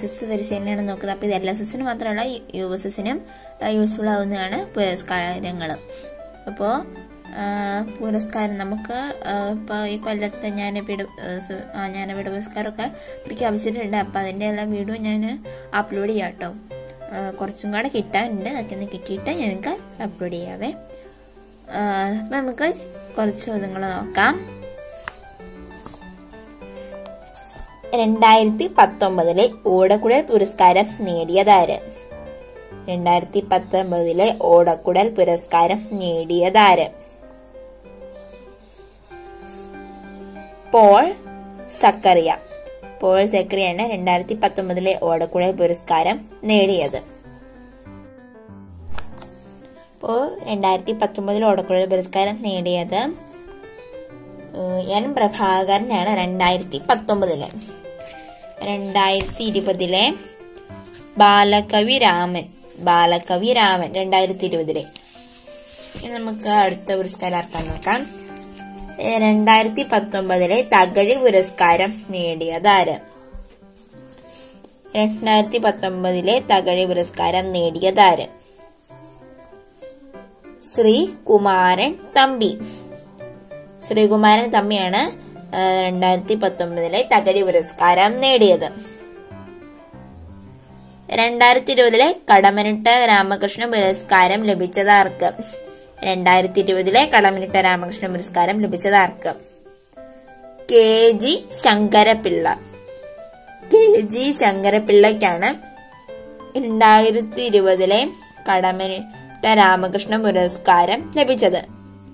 S S പരിശീലനമാണ് നോക്കുന്നത് അപ്പോൾ ഇത് എൽ എസ് എസിന് മാത്രമല്ല യു എസ് എസിനും യൂസ്ഫുൾ ആവുന്നതാണ് പുരസ്കാരങ്ങൾ അപ്പോൾ പുരസ്കാരം നമുക്ക് ഇപ്പോൾ ഈ കൊല്ലത്തെ ജ്ഞാനപീഠ സു- ആ, ജ്ഞാനപീഠ പുരസ്കാരമൊക്കെ പ്രഖ്യാപിച്ചിട്ടുണ്ട് അപ്പം അതിൻ്റെ എല്ലാം വീഡിയോ ഞാൻ അപ്ലോഡ് ചെയ്യാം കേട്ടോ ആ, കുറച്ചും കൂടെ കിട്ടാനുണ്ട് അതൊക്കെ ഒന്ന് കിട്ടിയിട്ട് ഞങ്ങൾക്ക് അപ്ലോഡ് ചെയ്യാവേ അപ്പം നമുക്ക് കുറച്ച് ചോദ്യങ്ങൾ നോക്കാം രണ്ടായിരത്തി പത്തൊമ്പതിലെ ഓടക്കുഴൽ പുരസ്കാരം നേടിയതാര് രണ്ടായിരത്തി പത്തൊമ്പതിലെ ഓടക്കുഴൽ പുരസ്കാരം നേടിയതാര് പോൾ സക്കറിയ പോൾ സക്കറിയാണ് രണ്ടായിരത്തി പത്തൊമ്പതിലെ ഓടക്കുഴൽ പുരസ്കാരം നേടിയത് ഇപ്പോൾ രണ്ടായിരത്തി പത്തൊമ്പതിൽ ഓടക്കുഴൽ പുരസ്കാരം നേടിയത് ഏഹ്, എൻ പ്രഭാകരനാണ് രണ്ടായിരത്തി പത്തൊമ്പതില് രണ്ടായിരത്തി ഇരുപതിലെ ബാലകവി രാമൻ ബാലകവി രാമൻ രണ്ടായിരത്തി ഇരുപതിലെ ഇനി നമുക്ക് അടുത്ത പുരസ്കാരം ആർക്കാൻ നോക്കാം ഏഹ്, രണ്ടായിരത്തി പത്തൊമ്പതിലെ തകഴി പുരസ്കാരം നേടിയതാര് രണ്ടായിരത്തി പത്തൊമ്പതിലെ തകഴി പുരസ്കാരം നേടിയതാര് ശ്രീ കുമാരൻ തമ്പി ശ്രീകുമാരൻ തമ്മിയാണ് രണ്ടായിരത്തി പത്തൊമ്പതിലെ തകഴി പുരസ്കാരം നേടിയത് രണ്ടായിരത്തി ഇരുപതിലെ കടമനിട്ട രാമകൃഷ്ണ പുരസ്കാരം ലഭിച്ചത് ആർക്ക് രണ്ടായിരത്തി ഇരുപതിലെ കടമനിട്ട രാമകൃഷ്ണ പുരസ്കാരം ലഭിച്ചത് ആർക്ക് K G Sankarapillai K G ശങ്കരപിള്ളയ്ക്കാണ് രണ്ടായിരത്തി ഇരുപതിലെ കടമനിട്ട രാമകൃഷ്ണ പുരസ്കാരം ലഭിച്ചത്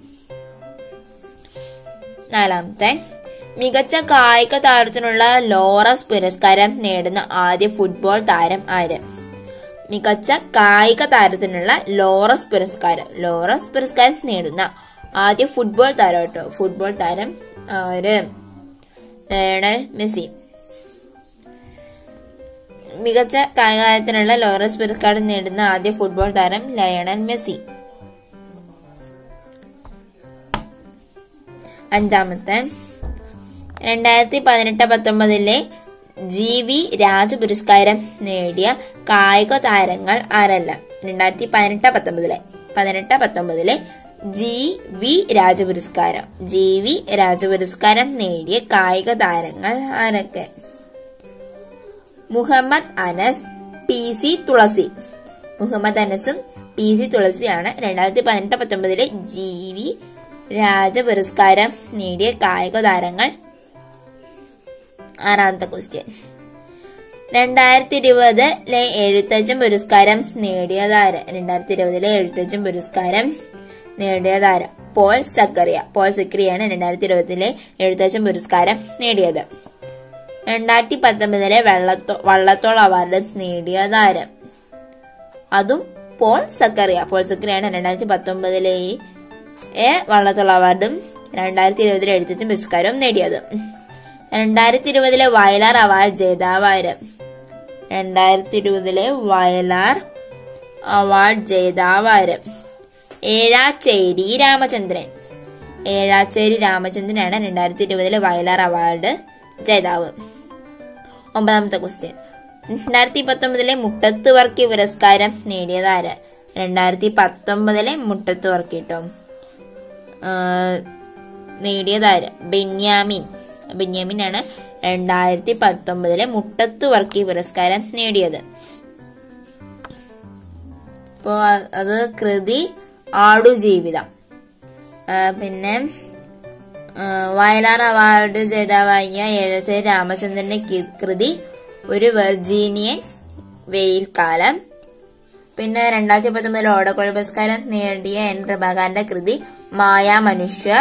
നാലാമത്തെ മികച്ച കായിക താരത്തിനുള്ള ലോറസ് പുരസ്കാരം നേടുന്ന ആദ്യ ഫുട്ബോൾ താരം ആര് മികച്ച കായിക താരത്തിനുള്ള ലോറസ് പുരസ്കാരം ലോറസ് പുരസ്കാരം നേടുന്ന ആദ്യ ഫുട്ബോൾ താരം കേട്ടോ ഫുട്ബോൾ താരം ആര് ലയണൽ മെസ്സി മികച്ച കായിക താരത്തിനുള്ള ലോറസ് പുരസ്കാരം നേടുന്ന ആദ്യ ഫുട്ബോൾ താരം ലയണൽ മെസ്സി അഞ്ചാമത്തെ രണ്ടായിരത്തി പതിനെട്ട് പത്തൊമ്പതിലെ ജി വി രാജ പുരസ്കാരം നേടിയ കായിക താരങ്ങൾ ആരല്ല രണ്ടായിരത്തി പതിനെട്ട് പത്തൊമ്പതിലെ പതിനെട്ട് പത്തൊമ്പതിലെ ജി വി രാജ പുരസ്കാരം ജി വി രാജ പുരസ്കാരം നേടിയ കായിക താരങ്ങൾ ആരൊക്കെ മുഹമ്മദ് അനസ് പി സി തുളസി മുഹമ്മദ് അനസും പി സി തുളസിയാണ് രണ്ടായിരത്തി പതിനെട്ട് പത്തൊമ്പതിലെ ജി വി രാജ പുരസ്കാരം നേടിയ കായിക താരങ്ങൾ ആറാമത്തെ ക്വസ്റ്റ്യൻ രണ്ടായിരത്തി ഇരുപതിലെ എഴുത്തച്ഛൻ പുരസ്കാരം നേടിയതാര് രണ്ടായിരത്തി ഇരുപതിലെ എഴുത്തച്ഛൻ പുരസ്കാരം നേടിയതാര് പോൾ സക്കറിയ പോൾ സക്കറിയാണ് രണ്ടായിരത്തി ഇരുപതിലെ എഴുത്തച്ഛൻ പുരസ്കാരം നേടിയത് രണ്ടായിരത്തി പത്തൊമ്പതിലെ വെള്ളത്തോ വള്ളത്തോൾ അവാർഡ് നേടിയതാര് അതും പോൾ സക്കറിയ പോൾ സക്കറിയാണ് രണ്ടായിരത്തി പത്തൊമ്പതിലെ എ വള്ളത്തോൾ അവാർഡും രണ്ടായിരത്തി ഇരുപതിലെ എഴുത്തച്ഛൻ പുരസ്കാരവും നേടിയത് രണ്ടായിരത്തി ഇരുപതിലെ വയലാർ അവാർഡ് ജേതാവാര് രണ്ടായിരത്തി ഇരുപതിലെ വയലാർ അവാർഡ് ജേതാവാര് ഏഴാച്ചേരി രാമചന്ദ്രൻ ഏഴാച്ചേരി രാമചന്ദ്രനാണ് രണ്ടായിരത്തി ഇരുപതിലെ വയലാർ അവാർഡ് ജേതാവ് ഒമ്പതാമത്തെ ക്വസ്റ്റ്യൻ രണ്ടായിരത്തി പത്തൊമ്പതിലെ മുട്ടത്ത് വർക്കി പുരസ്കാരം നേടിയതാര് രണ്ടായിരത്തി പത്തൊമ്പതിലെ മുട്ടത്ത് വർക്കി കേട്ടോ നേടിയതാര് ബെന്യാമിൻ ബെന്യാമിനാണ് രണ്ടായിരത്തി പത്തൊമ്പതിലെ മുട്ടത്ത് വർക്കി പുരസ്കാരം നേടിയത് ഇപ്പോ അത് കൃതി ആടുജീവിതം ആ, പിന്നെ ആ, വയലാർ അവാർഡ് ജേതാവായ ഏഴച്ചേരി രാമചന്ദ്രന്റെ കി- കൃതി ഒരു വെർജീനിയൻ വെയിൽക്കാലം പിന്നെ രണ്ടായിരത്തി പത്തൊമ്പതിൽ ഓടക്കുഴൽ പുരസ്കാരം നേടിയ എൻ പ്രഭാകരന്റെ കൃതി മായാ മനുഷ്യർ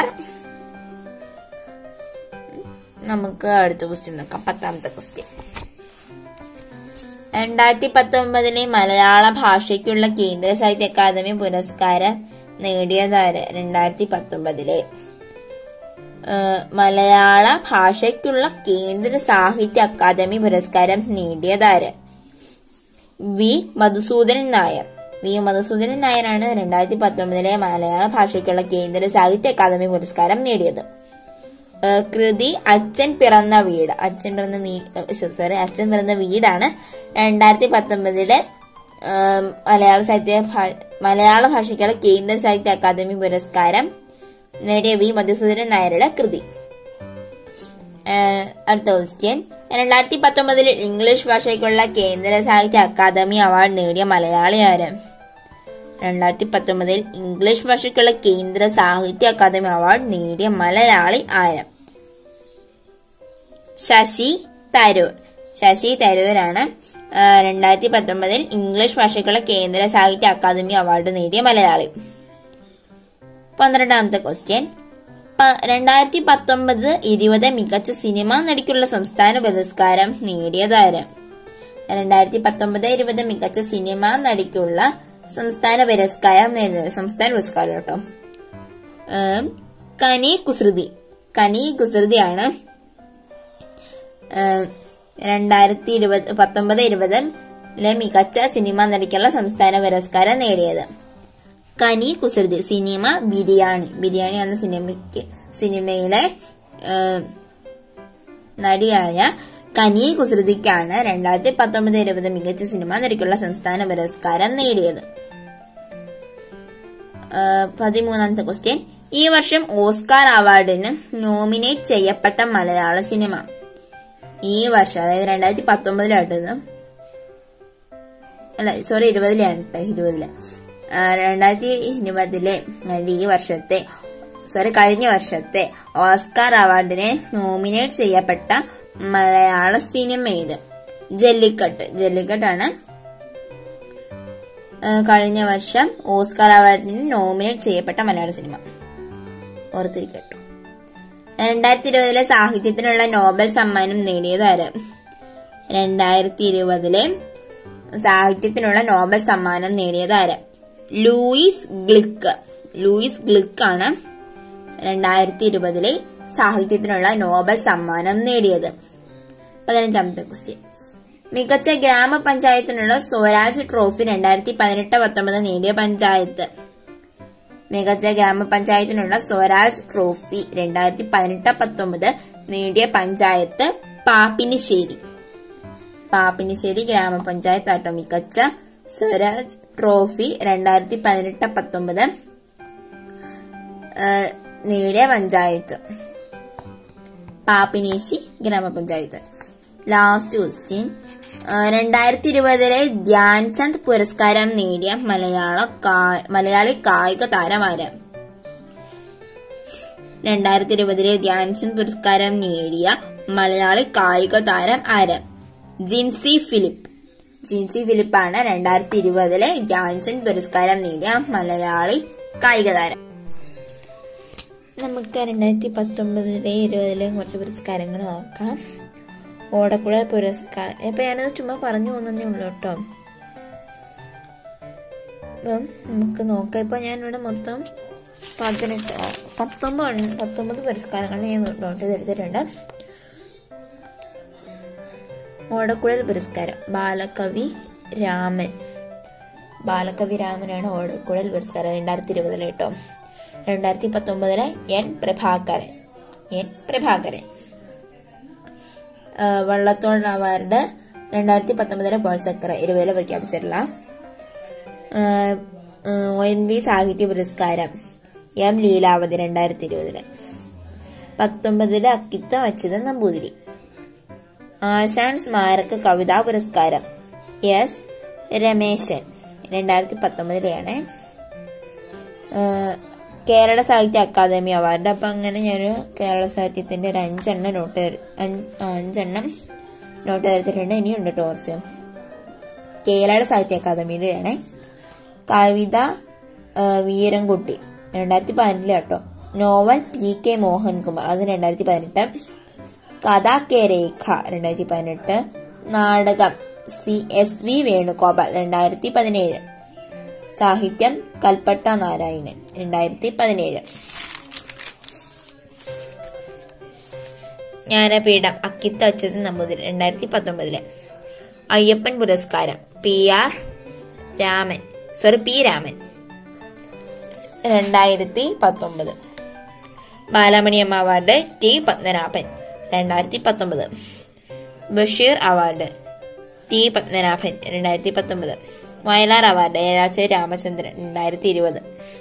നമുക്ക് അടുത്ത ക്വസ്റ്റ്യൻ നോക്കാം പത്താമത്തെ ക്വസ്റ്റ്യൻ രണ്ടായിരത്തി പത്തൊമ്പതിലെ മലയാള ഭാഷയ്ക്കുള്ള കേന്ദ്ര സാഹിത്യ അക്കാദമി പുരസ്കാരം നേടിയതാര് രണ്ടായിരത്തി പത്തൊമ്പതിലെ ഏഹ് മലയാള ഭാഷയ്ക്കുള്ള കേന്ദ്ര സാഹിത്യ അക്കാദമി പുരസ്കാരം നേടിയതാര് വി മധുസൂദനൻ നായർ വി മധുസൂദനൻ നായരാണ് രണ്ടായിരത്തി പത്തൊമ്പതിലെ മലയാള ഭാഷയ്ക്കുള്ള കേന്ദ്ര സാഹിത്യ അക്കാദമി പുരസ്കാരം നേടിയത് ഏഹ് കൃതി അച്ഛൻ പിറന്ന വീട് അച്ഛൻ പിറന്ന നീ സോറി അച്ഛൻ പിറന്ന വീടാണ് രണ്ടായിരത്തി പത്തൊമ്പതില് മലയാള സാഹിത്യ ഭാ- മലയാള ഭാഷയ്ക്കുള്ള കേന്ദ്ര സാഹിത്യ അക്കാദമി പുരസ്കാരം നേടിയ വി മധുസൂദനൻ നായരുടെ കൃതി ആഹ് അടുത്ത ക്വസ്റ്റ്യൻ രണ്ടായിരത്തി പത്തൊമ്പതിൽ ഇംഗ്ലീഷ് ഭാഷയ്ക്കുള്ള കേന്ദ്ര സാഹിത്യ അക്കാദമി അവാർഡ് നേടിയ മലയാളി ആര് രണ്ടായിരത്തി പത്തൊമ്പതിൽ ഇംഗ്ലീഷ് ഭാഷയ്ക്കുള്ള കേന്ദ്ര സാഹിത്യ അക്കാദമി അവാർഡ് നേടിയ മലയാളി ആര് ശശി തരൂർ ശശി തരൂരാണ് ആഹ് രണ്ടായിരത്തി പത്തൊമ്പതിൽ ഇംഗ്ലീഷ് ഭാഷയ്ക്കുള്ള കേന്ദ്ര സാഹിത്യ അക്കാദമി അവാർഡ് നേടിയ മലയാളി പന്ത്രണ്ടാമത്തെ ക്വസ്റ്റ്യൻ പ- രണ്ടായിരത്തി പത്തൊമ്പത് ഇരുപത് മികച്ച സിനിമാ നടിക്കുള്ള സംസ്ഥാന പുരസ്കാരം നേടിയതാര് രണ്ടായിരത്തി പത്തൊമ്പത് ഇരുപത് മികച്ച സിനിമാ നടിക്കുള്ള സംസ്ഥാന പുരസ്കാരം നേടിയത് സംസ്ഥാന പുരസ്കാരം കേട്ടോ ഏം, കനി കുസൃതി കനി കുസൃതിയാണ് ഏം, രണ്ടായിരത്തി ഇരുപത് പത്തൊമ്പത് ഇരുപതിലെ മികച്ച സിനിമാ നടിക്കുള്ള സംസ്ഥാന പുരസ്കാരം നേടിയത് കനി കുസൃതി സിനിമ ബിരിയാണി ബിരിയാണി എന്ന സിനിമയ്ക്ക് സിനിമയിലെ ഏഹ്, നടിയായ കനി കുസൃതിക്കാണ് രണ്ടായിരത്തി പത്തൊമ്പത് ഇരുപത് മികച്ച സിനിമ നടിക്കുള്ള സംസ്ഥാന പുരസ്കാരം നേടിയത് ഏഹ്, പതിമൂന്നാമത്തെ ക്വസ്റ്റ്യൻ ഈ വർഷം ഓസ്കാർ അവാർഡിന് നോമിനേറ്റ് ചെയ്യപ്പെട്ട മലയാള സിനിമ ഈ വർഷം അതായത് രണ്ടായിരത്തി പത്തൊമ്പതിലായിട്ടത് അല്ല സോറി ഇരുപതിലാണ് കേട്ടോ ഇരുപതില് ആ, രണ്ടായിരത്തി ഇരുപതിലെ അതായത് ഈ വർഷത്തെ സോറി കഴിഞ്ഞ വർഷത്തെ ഓസ്കാർ അവാർഡിനെ നോമിനേറ്റ് ചെയ്യപ്പെട്ട മലയാള സിനിമ ഇത് ജല്ലിക്കട്ട് ജല്ലിക്കട്ടാണ് ആ, കഴിഞ്ഞ വർഷം ഓസ്കാർ അവാർഡിന് നോമിനേറ്റ് ചെയ്യപ്പെട്ട മലയാള സിനിമ ഓർത്തിരിക്കട്ടോ രണ്ടായിരത്തി ഇരുപതിലെ സാഹിത്യത്തിനുള്ള നോബൽ സമ്മാനം നേടിയത് ആര് രണ്ടായിരത്തി ഇരുപതിലെ സാഹിത്യത്തിനുള്ള നോബൽ സമ്മാനം നേടിയത് ആര് ലൂയിസ് ഗ്ലിക്ക് ലൂയിസ് ഗ്ലിക്ക് ആണ് രണ്ടായിരത്തി ഇരുപതിലെ സാഹിത്യത്തിനുള്ള നോബൽ സമ്മാനം നേടിയത് പതിനഞ്ചാമത്തെ ക്വസ്റ്റ്യൻ മികച്ച ഗ്രാമപഞ്ചായത്തിനുള്ള സ്വരാജ് ട്രോഫി രണ്ടായിരത്തി പതിനെട്ട് പത്തൊമ്പത് നേടിയ പഞ്ചായത്ത് മികച്ച ഗ്രാമപഞ്ചായത്തിനുള്ള സ്വരാജ് ട്രോഫി രണ്ടായിരത്തി പതിനെട്ട് പത്തൊമ്പത് നേടിയ പഞ്ചായത്ത് പാപ്പിനിശ്ശേരി പാപ്പിനിശ്ശേരി ഗ്രാമപഞ്ചായത്ത് ആട്ടോ മികച്ച സ്വരാജ് ട്രോഫി രണ്ടായിരത്തി പതിനെട്ട് പത്തൊമ്പത് ഏഹ്, നേടിയ പഞ്ചായത്ത് പാപ്പിനേശി ഗ്രാമപഞ്ചായത്ത് ലാസ്റ്റ് ക്വസ്റ്റ്യൻ രണ്ടായിരത്തി ഇരുപതിലെ ധ്യാൻചന്ദ് പുരസ്കാരം നേടിയ മലയാള കാ- മലയാളി കായിക താരമാര് രണ്ടായിരത്തി ഇരുപതിലെ ധ്യാൻചന്ദ് പുരസ്കാരം നേടിയ മലയാളി കായിക താരം ആര് ജിൻസി ഫിലിപ്പ് ജിൻസി ഫിലിപ്പാണ് രണ്ടായിരത്തി ഇരുപതിലെ ധ്യാൻചന്ദ് പുരസ്കാരം നേടിയ മലയാളി കായിക താരം നമുക്ക് രണ്ടായിരത്തി പത്തൊമ്പതിലെ ഇരുപതിലെ കുറച്ച് പുരസ്കാരങ്ങൾ നോക്കാം ഓടക്കുഴൽ പുരസ്കാരം ഇപ്പൊ ഞാനത് ചുമ്മാ പറഞ്ഞു പോകുന്നതേ ഉള്ളൂ കേട്ടോ അപ്പം നമുക്ക് നോക്കാം ഇപ്പൊ ഞാനിവിടെ മൊത്തം പതിനെട്ട് പത്തൊമ്പത് ഉണ്ട്. പത്തൊമ്പത് പുരസ്കാരങ്ങൾ ഞാൻ നോട്ട് ചെയ്തെടുത്തിട്ടുണ്ട് ഓടക്കുഴൽ പുരസ്കാരം ബാലകവി രാമൻ ബാലകവി രാമനാണ് ഓടക്കുഴൽ പുരസ്കാരം രണ്ടായിരത്തി ഇരുപതിലെ കേട്ടോ രണ്ടായിരത്തി പത്തൊമ്പതിലെ എൻ പ്രഭാകരൻ എൻ പ്രഭാകരൻ ആ, വള്ളത്തോൾ അവാർഡ് രണ്ടായിരത്തി പത്തൊമ്പതിലെ പോൾസക്കർ ഇരുപതിലെ പ്രഖ്യാപിച്ചിട്ടുള്ള ആ, ആ, ഒ എൻ വി സാഹിത്യ പുരസ്കാരം എം ലീലാവതി രണ്ടായിരത്തി ഇരുപതില് പത്തൊമ്പതില് അക്കിത്ത അച്യുതൻ നമ്പൂതിരി ആശാൻ സ്മാരക കവിതാ പുരസ്കാരം എസ് രമേശൻ രണ്ടായിരത്തി പത്തൊമ്പതിലെയാണ് കേരള സാഹിത്യ അക്കാദമി അവാർഡ് അപ്പൊ അങ്ങനെ ഞാനൊരു കേരള സാഹിത്യത്തിന്റെ ഒരു അഞ്ചെണ്ണം നോട്ട് ചെയ്ത്- അഞ്ച് ആ, അഞ്ചെണ്ണം നോട്ട് ചെയ്തിട്ടുണ്ട് ഇനിയുണ്ട് ടോർച്ച് കേരള സാഹിത്യ അക്കാദമിയുടെയാണ് കവിത ആ, വീരൻകുട്ടി രണ്ടായിരത്തി പതിനെട്ടിലെ കേട്ടോ നോവൽ പി കെ മോഹൻകുമാർ അത് രണ്ടായിരത്തി പതിനെട്ട് കഥ കെ രേഖ രണ്ടായിരത്തി പതിനെട്ട് നാടകം സി എസ് വി വേണുഗോപാൽ രണ്ടായിരത്തി പതിനേഴ് സാഹിത്യം കൽപ്പട്ട നാരായണൻ രണ്ടായിരത്തി പതിനേഴ് ജ്ഞാനപീഠം അക്കിത്ത അച്യുതൻ നമ്പൂതിരി രണ്ടായിരത്തി പത്തൊമ്പതില് അയ്യപ്പൻ പുരസ്കാരം P R Raman sorry P Raman രണ്ടായിരത്തി പത്തൊമ്പത് ബാലമണിയമ്മ അവാർഡ് ടി പത്മനാഭൻ രണ്ടായിരത്തി പത്തൊമ്പത് ബഷീർ അവാർഡ് ടി പത്മനാഭൻ രണ്ടായിരത്തി പത്തൊമ്പത് വയലാർ അവാർഡ് ഏഴാച്ചേരി രാമചന്ദ്രൻ രണ്ടായിരത്തി ഇരുപത്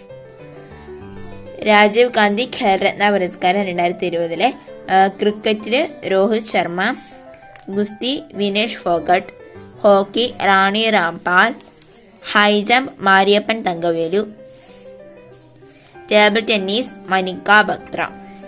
രാജീവ് ഗാന്ധി ഖേൽരത്ന പുരസ്കാരം രണ്ടായിരത്തി ഇരുപതിലെ ക്രിക്കറ്റില് രോഹിത് ശർമ്മ ഗുസ്തി Vinesh Phogat hockey Rani Rampal high jump Mariyappan Thangavelu table tennis Manika Batra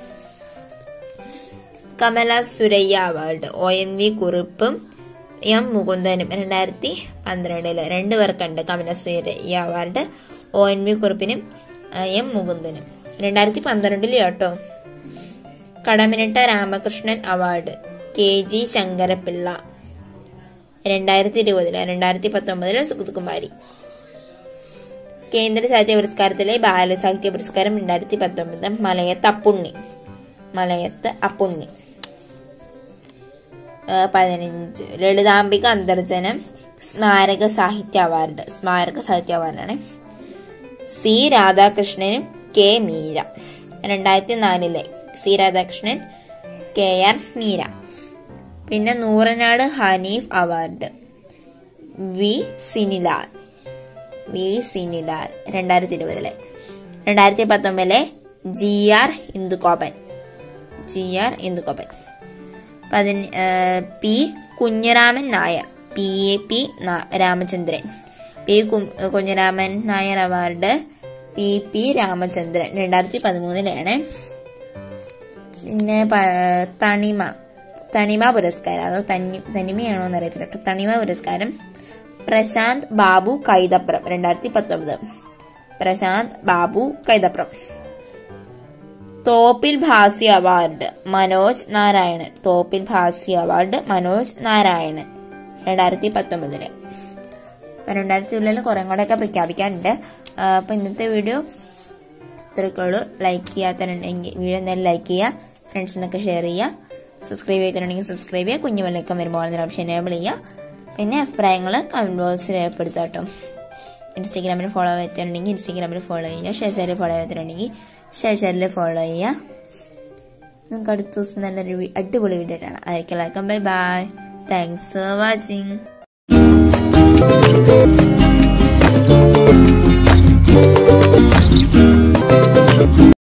Kamala Surayya award O M V കുറിപ്പും എം മുകുന്ദനും രണ്ടായിരത്തി പന്ത്രണ്ടില് രണ്ടുപേർക്കുണ്ട് Kamala Surayya award O N V കുറിപ്പിനും എം മുകുന്ദനും രണ്ടായിരത്തി പന്ത്രണ്ടില് കേട്ടോ Kadammanitta Ramakrishnan award K G Sankarapillai രണ്ടായിരത്തി ഇരുപതില് രണ്ടായിരത്തി പത്തൊമ്പതില് സുഗതകുമാരി കേന്ദ്ര സാഹിത്യ പുരസ്കാരത്തിലെ ബാലസാഹിത്യ പുരസ്കാരം രണ്ടായിരത്തി പത്തൊമ്പത് മലയത്ത് അപ്പുണ്ണി മലയത്ത് അപ്പുണ്ണി പതിനഞ്ച് ലളിതാംബിക അന്തർജനം സ്മാരക സാഹിത്യ അവാർഡ് സ്മാരക സാഹിത്യ അവാർഡാണ് സി രാധാകൃഷ്ണനും കെ മീര രണ്ടായിരത്തി നാലിലെ C Radhakrishnan K R Meera പിന്നെ Nooranad Haneef award V Sinilal V Sinilal രണ്ടായിരത്തി ഇരുപതിലെ രണ്ടായിരത്തി പത്തൊമ്പതിലെ G R Indugopan G R Indugopan പതിന P Kunhiraman Nair P A P Ramachandran P Kunhiraman Nair award P P Ramachandran രണ്ടായിരത്തി പതിമൂന്നിലാണ് പിന്നെ തണിമ തണിമ പുരസ്കാരം അതോ തനി തനിമയാണോ എന്നറിയത്തില്ല കേട്ടോ തണിമ പുരസ്കാരം പ്രശാന്ത് ബാബു കൈതപ്രം രണ്ടായിരത്തി പത്തൊമ്പത് പ്രശാന്ത് ബാബു കൈതപ്രം തോപ്പിൽ ഭാസി അവാർഡ് മനോജ് നാരായണൻ തോപ്പിൽ ഭാസി അവാർഡ് മനോജ് നാരായണൻ രണ്ടായിരത്തി പത്തൊമ്പതില് രണ്ടായിരത്തി ഉള്ളിൽ കുറെ കൂടെ ഒക്കെ പ്രഖ്യാപിക്കാനുണ്ട് അപ്പൊ ഇന്നത്തെ വീഡിയോ ഇത്രയ്ക്കുള്ളൂ ലൈക്ക് ചെയ്യാത്തവരുണ്ടെങ്കിൽ വീഡിയോ എന്തായാലും ലൈക്ക് ചെയ്യുക ഫ്രണ്ട്സിനൊക്കെ ഷെയർ ചെയ്യുക സബ്സ്ക്രൈബ് ചെയ്തിട്ടുണ്ടെങ്കിൽ സബ്സ്ക്രൈബ് ചെയ്യുക കുഞ്ഞു വിലക്കം വരുമ്പോൾ എന്നൊരു ഓപ്ഷൻ എനേബിൾ ചെയ്യുക പിന്നെ അഭിപ്രായങ്ങൾ കമന്റ് ബോക്സിൽ രേഖപ്പെടുത്തുക കേട്ടോ ഇൻസ്റ്റാഗ്രാമിൽ ഫോളോ ചെയ്തിട്ടുണ്ടെങ്കിൽ ഇൻസ്റ്റാഗ്രാമിൽ ഫോളോ ചെയ്യുക ഷെയർ ഫോളോ ചെയ്തിട്ടുണ്ടെങ്കിൽ ഷെയർ ഫോളോ ചെയ്യുക നമുക്ക് അടുത്ത ദിവസം നല്ലൊരു അടിപൊളി വീഡിയോ ആണ് അയക്കലാക്കാം bye bye thanks for watching